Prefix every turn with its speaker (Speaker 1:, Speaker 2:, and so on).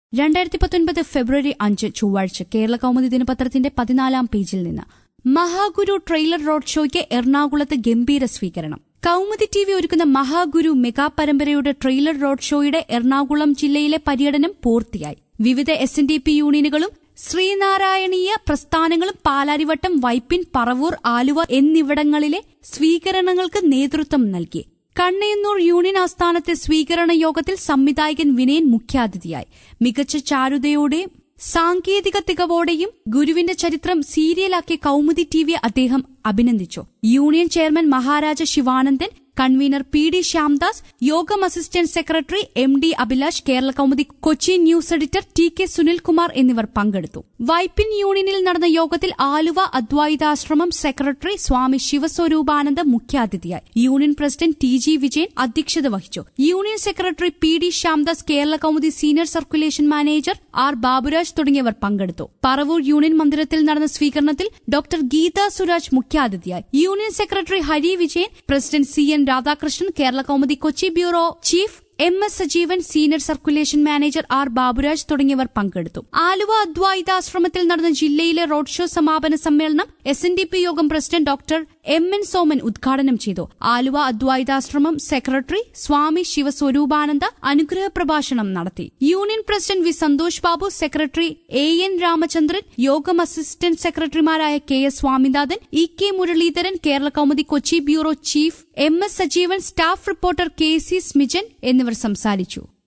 Speaker 1: രണ്ടായിരത്തി പത്തൊൻപത് ഫെബ്രുവരി അഞ്ച് ചൊവ്വാഴ്ച കേരള കൗമുദി ദിനപത്രത്തിന്റെ പതിനാലാം പേജിൽ നിന്ന് മഹാഗുരു ട്രെയിലർ റോഡ് ഷോയ്ക്ക് എറണാകുളത്ത് ഗംഭീര സ്വീകരണം കൗമുദി ടി വി ഒരുക്കുന്ന മഹാഗുരു മെഗാ പരമ്പരയുടെ ട്രെയിലർ റോഡ് ഷോയുടെ എറണാകുളം ജില്ലയിലെ പര്യടനം പൂർത്തിയായി വിവിധ എസ് എൻ ഡി പി യൂണിയനുകളും ശ്രീനാരായണീയ പ്രസ്ഥാനങ്ങളും പാലാരിവട്ടം വൈപ്പിൻ പറവൂർ ആലുവ എന്നിവിടങ്ങളിലെ സ്വീകരണങ്ങൾക്ക് നേതൃത്വം നൽകി കണ്ണയന്നൂർ യൂണിയൻ ആസ്ഥാനത്തെ സ്വീകരണ യോഗത്തിൽ സംവിധായകൻ വിനയൻ മുഖ്യാതിഥിയായി മികച്ച ചാരുതയോടെയും സാങ്കേതിക തികവോടെയും ഗുരുവിന്റെ ചരിത്രം സീരിയലാക്കിയ കൌമുദി ടിവിയെ അദ്ദേഹം അഭിനന്ദിച്ചു union chairman Maharaja Sivanandan convener P D Shyamdas യോഗം assistant secretary M D Abhilash Kerala Kaumudi Kochi news editor T K Sunilkumar എന്നിവർ പങ്കെടുത്തു വൈപ്പിൻ യൂണിയനിൽ നടന്ന യോഗത്തിൽ ആലുവ അദ്വൈതാശ്രമം സെക്രട്ടറി സ്വാമി ശിവസ്വരൂപാനന്ദ മുഖ്യാതിഥിയായി union president T G Vijayan അധ്യക്ഷത വഹിച്ചു union secretary P D Shyamdas Kerala Kaumudi senior circulation manager R Baburaj തുടങ്ങിയവർ പങ്കെടുത്തു പറവൂർ യൂണിയൻ മന്ദിരത്തിൽ നടന്ന സ്വീകരണത്തിൽ ഡോക്ടർ ഗീത സുരാജ് മുഖ്യാതിഥിയായി union secretary Hari Vijayan president C N Radhakrishnan Kerala Kaumudi Kochi bureau chief M S Sajeevan senior circulation manager R Baburaj തുടങ്ങിയവർ പങ്കെടുത്തു ആലുവ അദ്വൈതാശ്രമത്തിൽ നടന്ന ജില്ലയിലെ റോഡ് ഷോ സമാപന സമ്മേളനം എസ് എൻ ഡി പി യോഗം president doctor M N Soman ഉദ്ഘാടനം ചെയ്തു ആലുവ അദ്വൈതാശ്രമം സെക്രട്ടറി സ്വാമി ശിവസ്വരൂപാനന്ദ അനുഗ്രഹ പ്രഭാഷണം നടത്തി union president V Santhosh Babu secretary A N Ramachandran യോഗം അസിസ്റ്റന്റ് സെക്രട്ടറിമാരായ K S Swaminathan E K Muraleedharan Kerala Kaumudi Kochi bureau chief M S Sajeevan staff reporter K C Smijan എന്നിവർ സംസാരിച്ചു